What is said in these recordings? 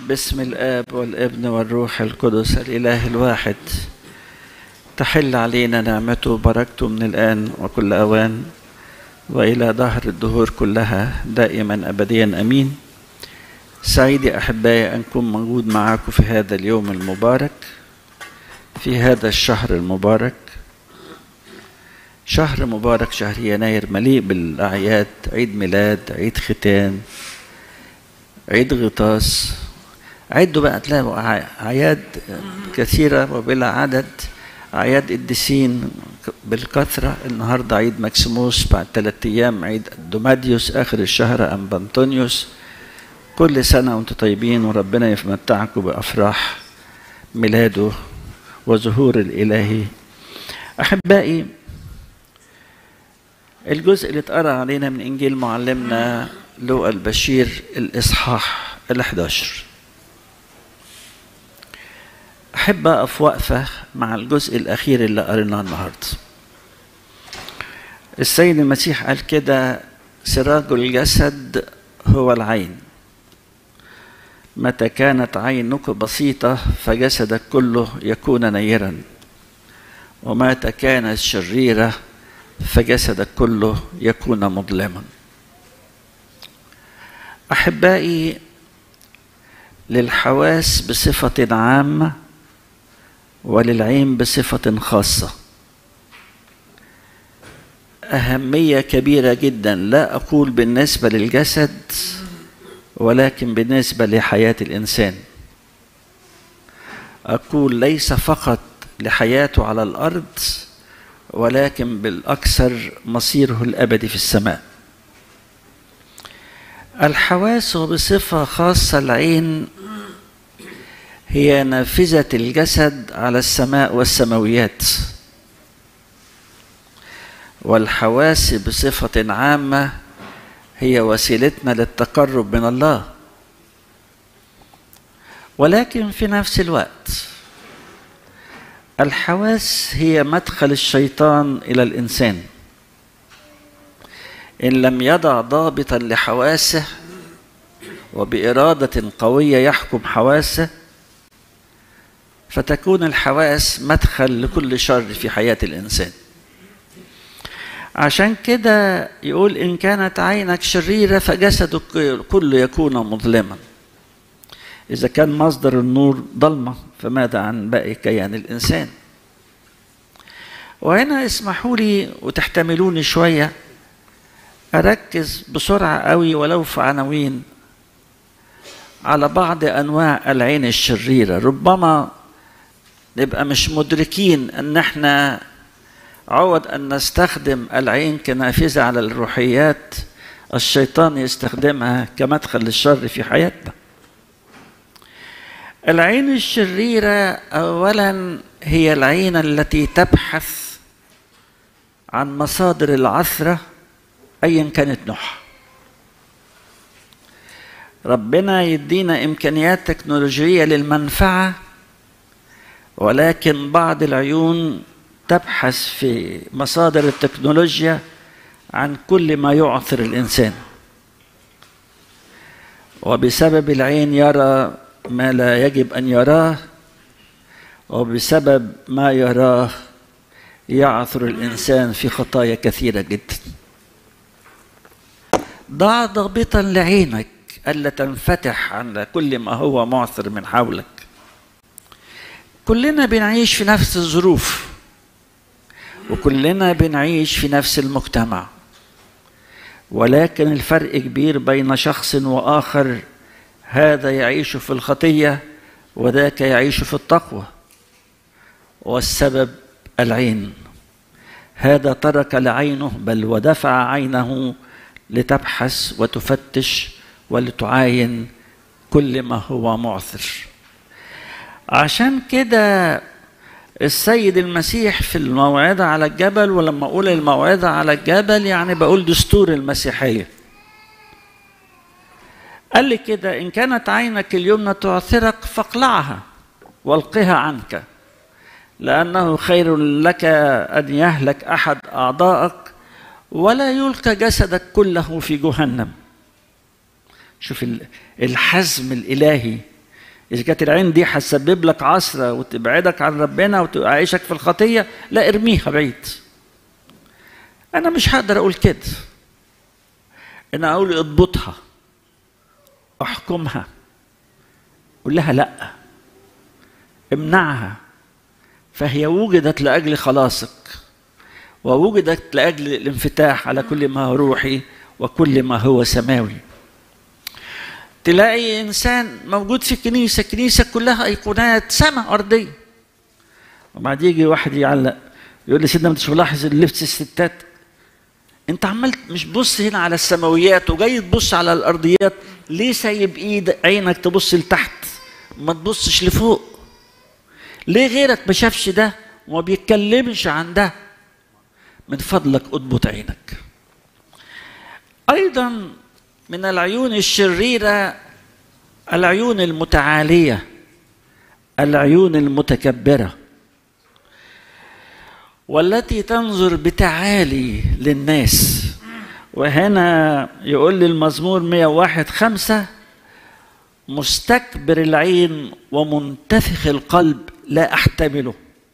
باسم الآب والابن والروح القدس الإله الواحد تحل علينا نعمته وبركته من الآن وكل أوان وإلى دهر الدهور كلها دائما أبديا أمين سعيد أحبائي أن أكون موجود معاكم في هذا اليوم المبارك في هذا الشهر المبارك شهر مبارك شهر يناير مليء بالأعياد عيد ميلاد عيد ختان عيد غطاس عدوا بقى تلاقوا أعياد كثيرة وبلا عدد أعياد قديسين بالكثرة النهاردة عيد مكسيموس بعد ثلاثة أيام عيد دوماديوس آخر الشهر أم بنطونيوس كل سنة وأنتم طيبين وربنا يمتعكم بأفراح ميلاده وظهور الإلهي أحبائي الجزء اللي اتقرا علينا من إنجيل معلمنا لوقا البشير الإصحاح ال11 أحب أقف وقفة مع الجزء الأخير اللي قريناه النهاردة السيد المسيح قال كده سراج الجسد هو العين متى كانت عينك بسيطة فجسدك كله يكون نيرا ومتى كانت شريرة فجسدك كله يكون مظلما احبائي للحواس بصفه عامه وللعين بصفه خاصه اهميه كبيره جدا لا اقول بالنسبه للجسد ولكن بالنسبه لحياه الانسان اقول ليس فقط لحياته على الارض ولكن بالاكثر مصيره الابدي في السماء الحواس وبصفة خاصة العين هي نافذة الجسد على السماء والسماويات والحواس بصفة عامة هي وسيلتنا للتقرب من الله ولكن في نفس الوقت الحواس هي مدخل الشيطان إلى الإنسان إن لم يضع ضابطا لحواسه وبإرادة قوية يحكم حواسه فتكون الحواس مدخل لكل شر في حياة الإنسان عشان كده يقول إن كانت عينك شريرة فجسدك كله يكون مظلما إذا كان مصدر النور ضلمة فماذا عن باقي كيان الإنسان وهنا اسمحوا لي وتحتملوني شويه أركز بسرعة قوي ولو في عناوين على بعض أنواع العين الشريرة ربما نبقى مش مدركين أن احنا عوض أن نستخدم العين كنافذة على الروحيات الشيطان يستخدمها كمدخل للشر في حياتنا العين الشريرة أولا هي العين التي تبحث عن مصادر العثره ايا كانت نوعها ربنا يدينا امكانيات تكنولوجيه للمنفعه ولكن بعض العيون تبحث في مصادر التكنولوجيا عن كل ما يعثر الانسان وبسبب العين يرى ما لا يجب ان يراه وبسبب ما يراه يعثر الانسان في خطايا كثيره جدا ضع ضابطا لعينك الا تنفتح على كل ما هو معثر من حولك كلنا بنعيش في نفس الظروف وكلنا بنعيش في نفس المجتمع ولكن الفرق كبير بين شخص واخر هذا يعيش في الخطيه وذاك يعيش في التقوى والسبب العين هذا ترك لعينه بل ودفع عينه لتبحث وتفتش ولتعاين كل ما هو معثر عشان كده السيد المسيح في الموعظة على الجبل ولما أقول الموعظة على الجبل يعني بقول دستور المسيحية قال لي كده إن كانت عينك اليمنى تعثرك فاقلعها والقها عنك لأنه خير لك أن يهلك أحد أعضائك ولا يلقى جسدك كله في جهنم شوف الحزم الإلهي اذا كانت العين دي هتسبب لك عصره وتبعدك عن ربنا وتعيشك في الخطيه لا ارميها بعيد انا مش هقدر اقول كده انا اقول اضبطها احكمها قول لها لا امنعها فهي وجدت لاجل خلاصك ووجدت لاجل الانفتاح على كل ما هو روحي وكل ما هو سماوي تلاقي انسان موجود في الكنيسه الكنيسه كلها ايقونات سماء ارضيه وبعد يجي واحد يعلق يقول لي سيدنا ما انتش ملاحظ اللبس الستات انت عمال مش بص هنا على السماويات وجاي تبص على الارضيات ليه سايب ايد عينك تبص لتحت ما تبصش لفوق ليه غيرك ما شافش ده وما بيتكلمش عن ده من فضلك اضبط عينك ايضا من العيون الشريره العيون المتعاليه العيون المتكبره والتي تنظر بتعالي للناس وهنا يقول لي المزمور 101 خمسة مستكبر العين ومنتفخ القلب لا أحتمله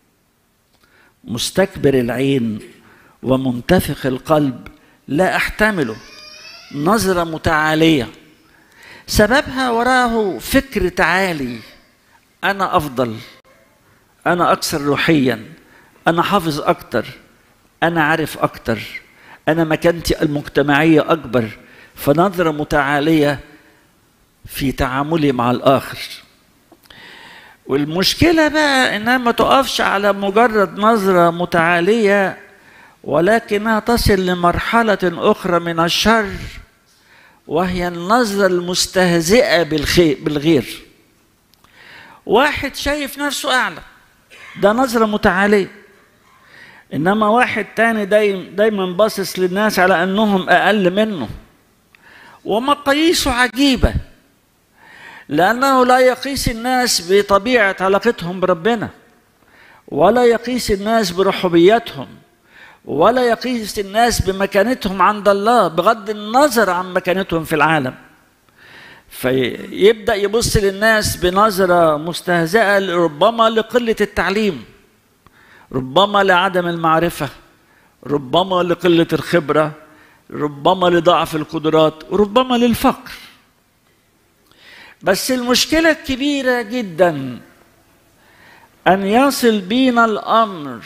مستكبر العين ومنتفخ القلب لا أحتمله نظرة متعالية سببها وراه فكر تعالي أنا أفضل أنا أكثر روحيا أنا حافظ أكتر أنا عارف أكتر أنا مكانتي المجتمعية أكبر فنظرة متعالية في تعاملي مع الآخر والمشكلة بقى إنها ما تقفش على مجرد نظرة متعالية ولكنها تصل لمرحلة أخرى من الشر وهي النظرة المستهزئة بالخير بالغير واحد شايف نفسه أعلى ده نظرة متعالية إنما واحد تاني دايما دايما باصص للناس على أنهم أقل منه ومقاييسه عجيبة لأنه لا يقيس الناس بطبيعة علاقتهم بربنا ولا يقيس الناس برحوبيتهم ولا يقيس الناس بمكانتهم عند الله بغض النظر عن مكانتهم في العالم فيبدأ يبص للناس بنظرة مستهزئة ربما لقلة التعليم ربما لعدم المعرفة ربما لقلة الخبرة ربما لضعف القدرات وربما للفقر بس المشكلة الكبيرة جدا أن يصل بينا الأمر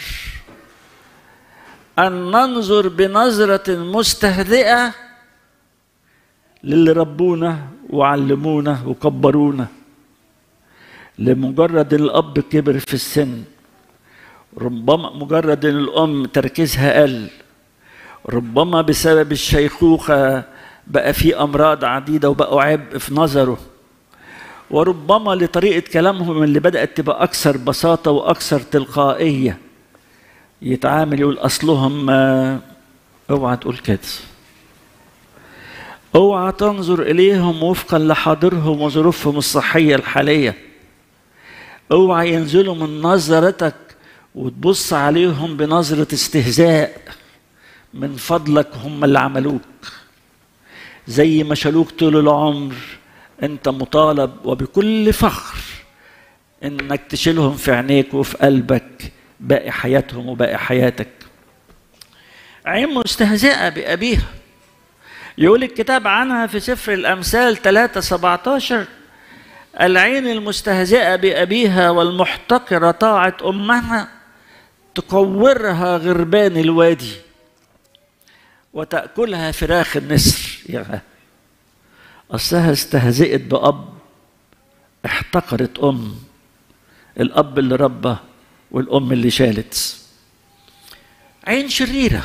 أن ننظر بنظرة مستهزئة للي ربونا وعلمونا وكبرونا لمجرد الأب كبر في السن ربما مجرد ان الام تركيزها قل ربما بسبب الشيخوخه بقى في امراض عديده وبقوا عبء في نظره وربما لطريقه كلامهم اللي بدات تبقى اكثر بساطه واكثر تلقائيه يتعامل يقول اصلهم اوعى تقول كده اوعى تنظر اليهم وفقا لحاضرهم وظروفهم الصحيه الحاليه اوعى ينزلوا من نظرتك وتبص عليهم بنظرة استهزاء من فضلك هم اللي عملوك زي ما شالوك طول العمر انت مطالب وبكل فخر انك تشيلهم في عينيك وفي قلبك باقي حياتهم وباقي حياتك عين مستهزئة بأبيها يقول الكتاب عنها في سفر الأمثال 3 17 العين المستهزئة بأبيها والمحتقرة طاعة أمها تقورها غربان الوادي وتأكلها فراخ النسر يا أصلها استهزئت بأب احتقرت أم الأب اللي ربى والأم اللي شالت عين شريرة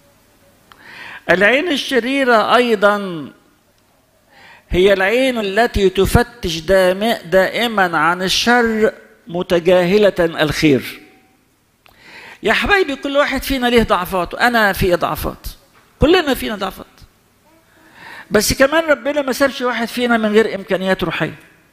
العين الشريرة أيضا هي العين التي تفتش دائما عن الشر متجاهلة الخير يا حبايبي كل واحد فينا ليه ضعفاته أنا في ضعفات كلنا فينا ضعفات بس كمان ربنا ما سابش واحد فينا من غير إمكانيات روحية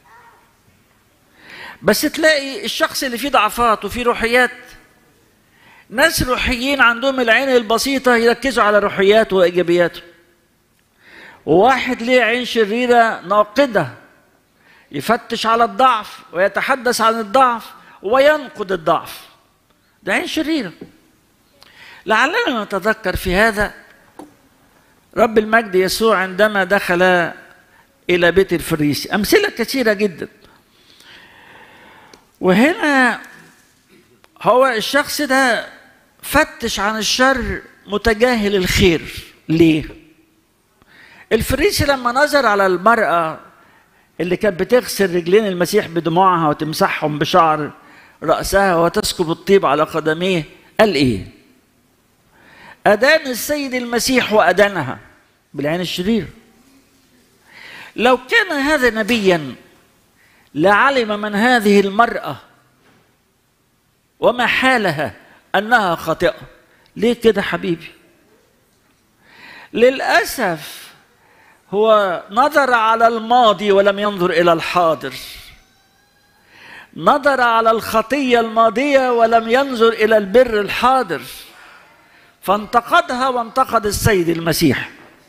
بس تلاقي الشخص اللي فيه ضعفات وفيه روحيات ناس روحيين عندهم العين البسيطة يركزوا على روحياته وإيجابياته وواحد ليه عين شريرة ناقدة يفتش على الضعف ويتحدث عن الضعف وينقد الضعف ده عين شريره لعلنا نتذكر في هذا رب المجد يسوع عندما دخل الى بيت الفريسي امثله كثيره جدا وهنا هو الشخص ده فتش عن الشر متجاهل الخير ليه الفريسي لما نظر على المرأة اللي كانت بتغسل رجلين المسيح بدموعها وتمسحهم بشعر رأسها وتسكب الطيب على قدميه قال ايه أدان السيد المسيح وأدانها بالعين الشرير لو كان هذا نبيا لعلم من هذه المرأة وما حالها أنها خاطئة ليه كده حبيبي للأسف هو نظر على الماضي ولم ينظر إلى الحاضر نظر على الخطية الماضية ولم ينظر إلى البر الحاضر فانتقدها وانتقد السيد المسيح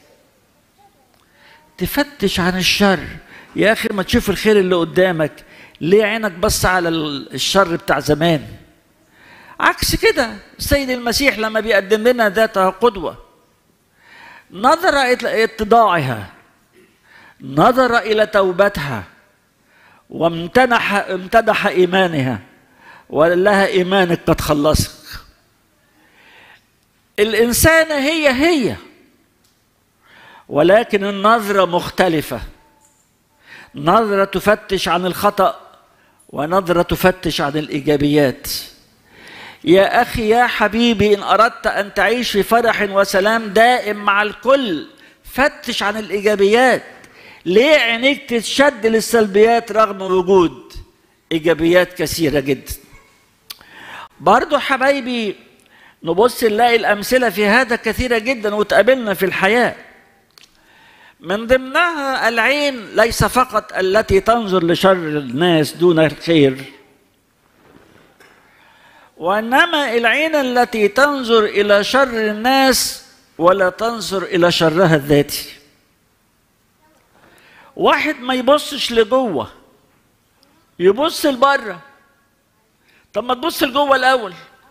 تفتش عن الشر يا اخي ما تشوف الخير اللي قدامك ليه عينك بص على الشر بتاع زمان عكس كده السيد المسيح لما بيقدم لنا ذاتها قدوه نظر الى اتضاعها نظر الى توبتها وامتنح امتدح ايمانها وقال لها ايمانك قد خلصك الانسانه هي هي ولكن النظره مختلفه نظره تفتش عن الخطا ونظره تفتش عن الايجابيات يا اخي يا حبيبي ان اردت ان تعيش في فرح وسلام دائم مع الكل فتش عن الايجابيات ليه عينيك تتشد للسلبيات رغم وجود ايجابيات كثيره جدا برضو حبايبي نبص نلاقي الامثله في هذا كثيره جدا وتقابلنا في الحياه من ضمنها العين ليس فقط التي تنظر لشر الناس دون الخير وانما العين التي تنظر الى شر الناس ولا تنظر الى شرها الذاتي واحد ما يبصش لجوه يبص لبره طب ما تبص لجوه الاول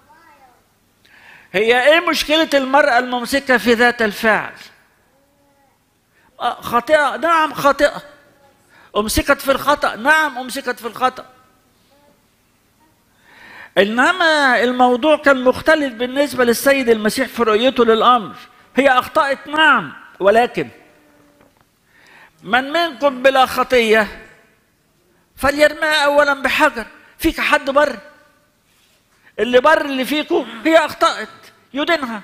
هي ايه مشكله المراه الممسكه في ذات الفعل خاطئه نعم خاطئه امسكت في الخطا نعم امسكت في الخطا انما الموضوع كان مختلف بالنسبه للسيد المسيح في رؤيته للامر هي اخطات نعم ولكن من منكم بلا خطيه فليرميها اولا بحجر فيك حد بر اللي بر اللي فيكم هي اخطات يدينها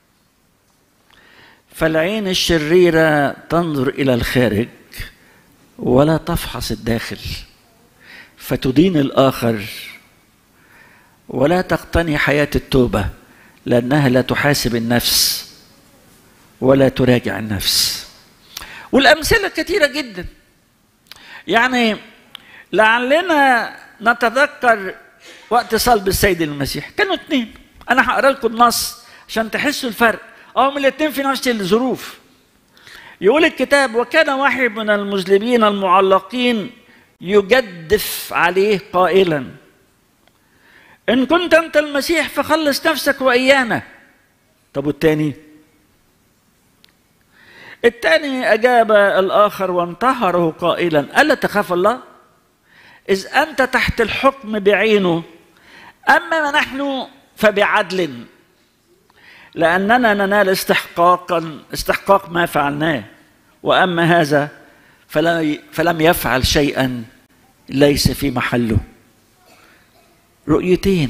فالعين الشريره تنظر الى الخارج ولا تفحص الداخل فتدين الاخر ولا تقتني حياه التوبه لانها لا تحاسب النفس ولا تراجع النفس والامثله كثيره جدا يعني لعلنا نتذكر وقت صلب السيد المسيح كانوا اثنين انا هقرا لكم النص عشان تحسوا الفرق هم الاثنين في نفس الظروف يقول الكتاب وكان واحد من المذنبين المعلقين يجدف عليه قائلا ان كنت انت المسيح فخلص نفسك وايانا طب والتاني الثاني أجاب الآخر وانتهره قائلا ألا تخاف الله إذ أنت تحت الحكم بعينه أما نحن فبعدل لأننا ننال استحقاقا استحقاق ما فعلناه وأما هذا فلم يفعل شيئا ليس في محله رؤيتين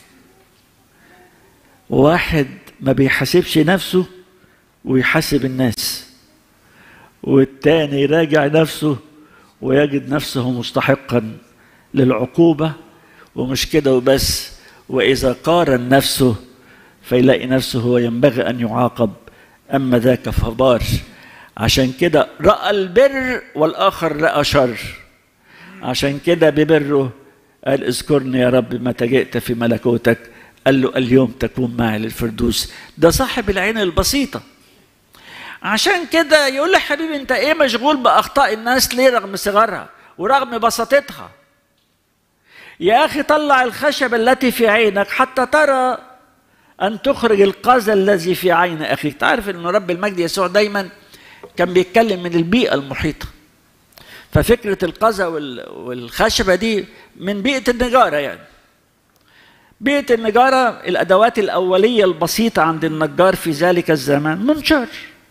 واحد ما بيحاسبش نفسه ويحاسب الناس والتاني يراجع نفسه ويجد نفسه مستحقا للعقوبة ومش كده وبس وإذا قارن نفسه فيلاقي نفسه هو ينبغي أن يعاقب أما ذاك فبار عشان كده رأى البر والآخر رأى شر عشان كده ببره قال اذكرني يا رب متى جئت في ملكوتك قال له اليوم تكون معي للفردوس ده صاحب العين البسيطه عشان كده يقول لي حبيبي انت ايه مشغول باخطاء الناس ليه رغم صغرها ورغم بساطتها يا أخي طلع الخشب التي في عينك حتى ترى أن تخرج القذى الذي في عين أخيك تعرف أن رب المجد يسوع دايما كان بيتكلم من البيئة المحيطة ففكرة القذى والخشبة دي من بيئة النجارة يعني بيئة النجارة الأدوات الأولية البسيطة عند النجار في ذلك الزمان منشار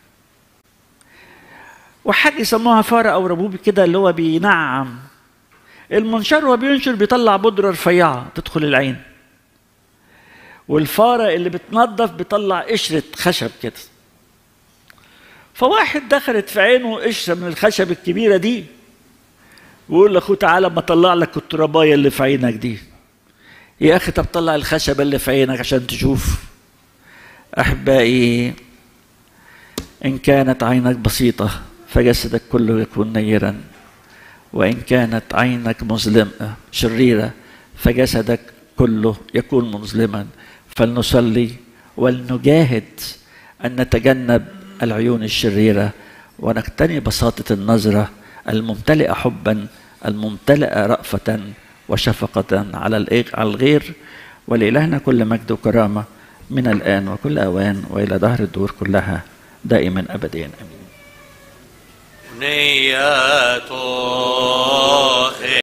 وحاجة يسموها فارة أو ربوبي كده اللي هو بينعم المنشار وهو بينشر بيطلع بودرة رفيعة تدخل العين والفارة اللي بتنظف بيطلع قشرة خشب كده فواحد دخلت في عينه قشرة من الخشب الكبيرة دي ويقول لاخوه تعالى ما اطلع لك الترابايه اللي في عينك دي يا اخي طب طلع الخشبه اللي في عينك عشان تشوف احبائي ان كانت عينك بسيطه فجسدك كله يكون نيرا وان كانت عينك مظلمه شريره فجسدك كله يكون مظلما فلنصلي ولنجاهد ان نتجنب العيون الشريره ونقتني بساطه النظره الممتلئه حبا الممتلئه رأفة وشفقة على الغير ولإلهنا كل مجد وكرامة من الآن وكل أوان وإلى دهر الدور كلها دائما أبديا أمين نية